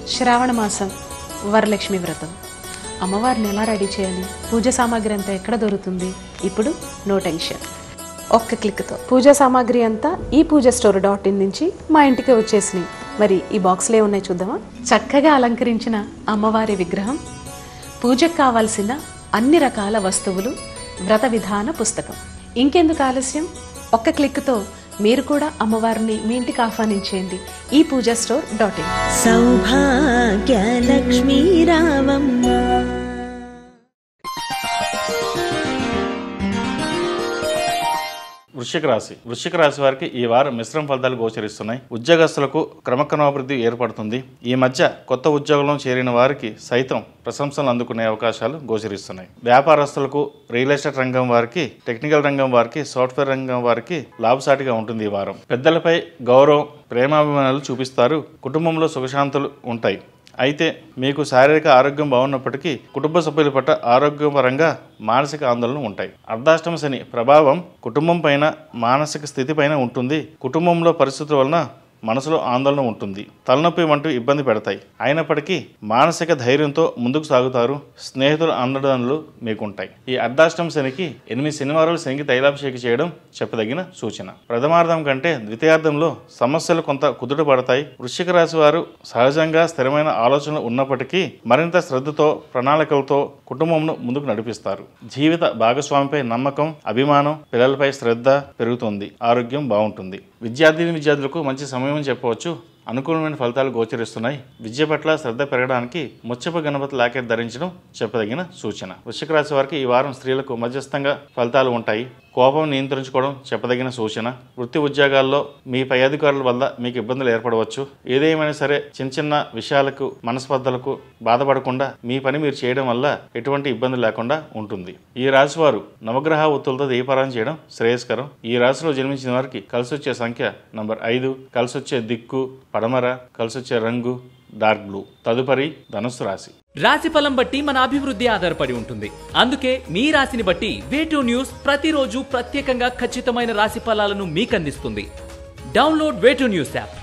శ్రావణ మాసం వరలక్ష్మి వ్రతం అమ్మవారిని ఎలా రెడీ చేయాలి పూజ సామాగ్రి అంతా ఎక్కడ దొరుకుతుంది ఇప్పుడు నో టెన్షన్ ఒక్క క్లిక్తో పూజా సామాగ్రి అంతా ఈ పూజ స్టోర్ డాట్ ఇన్ నుంచి మా ఇంటికి వచ్చేసినాయి మరి ఈ బాక్స్లో ఉన్నాయి చూద్దామా చక్కగా అలంకరించిన అమ్మవారి విగ్రహం పూజకు కావాల్సిన అన్ని రకాల వస్తువులు వ్రత విధాన పుస్తకం ఇంకెందుకు ఆలస్యం ఒక్క క్లిక్తో మీరు కూడా అమ్మవారిని మీ ఇంటికి ఆహ్వానించేయండి ఈ Pooja store dot in Saubhagyalakshmi రావమ్మ వృశ్చిక రాశి వృశ్చిక రాశి వారికి ఈ వారం మిశ్రమ ఫలితాలు గోచరిస్తున్నాయి ఉద్యోగస్తులకు క్రమక్రమాభివృద్ధి ఏర్పడుతుంది ఈ మధ్య కొత్త ఉద్యోగంలో చేరిన వారికి సైతం ప్రశంసలు అందుకునే అవకాశాలు గోచరిస్తున్నాయి వ్యాపారస్తులకు రియల్ ఎస్టేట్ రంగం వారికి టెక్నికల్ రంగం వారికి సాఫ్ట్వేర్ రంగం వారికి లాభసాటిగా ఉంటుంది ఈ వారం పెద్దలపై గౌరవం ప్రేమాభిమానాలు చూపిస్తారు కుటుంబంలో సుఖశాంతులు ఉంటాయి అయితే మీకు శారీరక ఆరోగ్యం బాగున్నప్పటికీ కుటుంబ సభ్యుల పట్ల ఆరోగ్యపరంగా మానసిక ఆందోళన ఉంటాయి అర్ధాష్టమ శని ప్రభావం కుటుంబం పైన మానసిక స్థితి పైన ఉంటుంది కుటుంబంలో పరిస్థితుల వలన మనసులో ఆందోళన ఉంటుంది తలనొప్పి వంటివి ఇబ్బంది పెడతాయి అయినప్పటికీ మానసిక ధైర్యంతో ముందుకు సాగుతారు స్నేహితుల అండదండలు మీకుంటాయి ఈ అర్ధాష్టమ శనికి ఎనిమిది శనివారాలు శనికి తైలాభిషేకం చేయడం చెప్పదగిన సూచన ప్రథమార్థం కంటే ద్వితీయార్థంలో సమస్యలు కొంత కుదుట పడతాయి వృశ్చిక రాశి వారు సహజంగా స్థిరమైన ఆలోచనలు ఉన్నప్పటికీ మరింత శ్రద్ధతో ప్రణాళికలతో కుటుంబంను ముందుకు నడిపిస్తారు జీవిత భాగస్వామిపై నమ్మకం అభిమానం పిల్లలపై శ్రద్ధ పెరుగుతుంది ఆరోగ్యం బాగుంటుంది విద్యార్థిని విద్యార్థులకు మంచి సమయం అని చెప్పవచ్చు అనుకూలమైన ఫలితాలు గోచరిస్తున్నాయి విద్య పట్ల శ్రద్ధ పెరగడానికి ముచ్చప గణపతి లాకెట్ ధరించడం చెప్పదగిన సూచన వృశ్చిక రాశి వారికి ఈ వారం స్త్రీలకు మధ్యస్థంగా ఫలితాలు ఉంటాయి కోపం నియంత్రించుకోవడం చెప్పదగిన సూచన వృత్తి ఉద్యోగాల్లో మీ పై అధికారుల వల్ల మీకు ఇబ్బందులు ఏర్పడవచ్చు ఏదేమైనా సరే చిన్న చిన్న విషయాలకు మనస్పర్ధలకు బాధపడకుండా మీ పని మీరు చేయడం వల్ల ఎటువంటి ఇబ్బంది లేకుండా ఉంటుంది ఈ రాశి వారు నవగ్రహ ఒత్తులతో దీపారాయణ చేయడం శ్రేయస్కరం ఈ రాశిలో జన్మించిన వారికి కలిసి వచ్చే సంఖ్య నంబర్ ఐదు కలిసి వచ్చే దిక్కు పడమర కలిసి వచ్చే రంగు డార్క్ బ్లూ తదుపరి ధనుస్సు రాశి రాశి ఫలం బట్టి మన అభివృద్ధి ఆధారపడి ఉంటుంది అందుకే మీ రాశిని బట్టి వేటూ న్యూస్ ప్రతిరోజు ప్రత్యేకంగా ఖచ్చితమైన రాశి ఫలాలను మీకు అందిస్తుంది డౌన్లోడ్ వేటూ న్యూస్ యాప్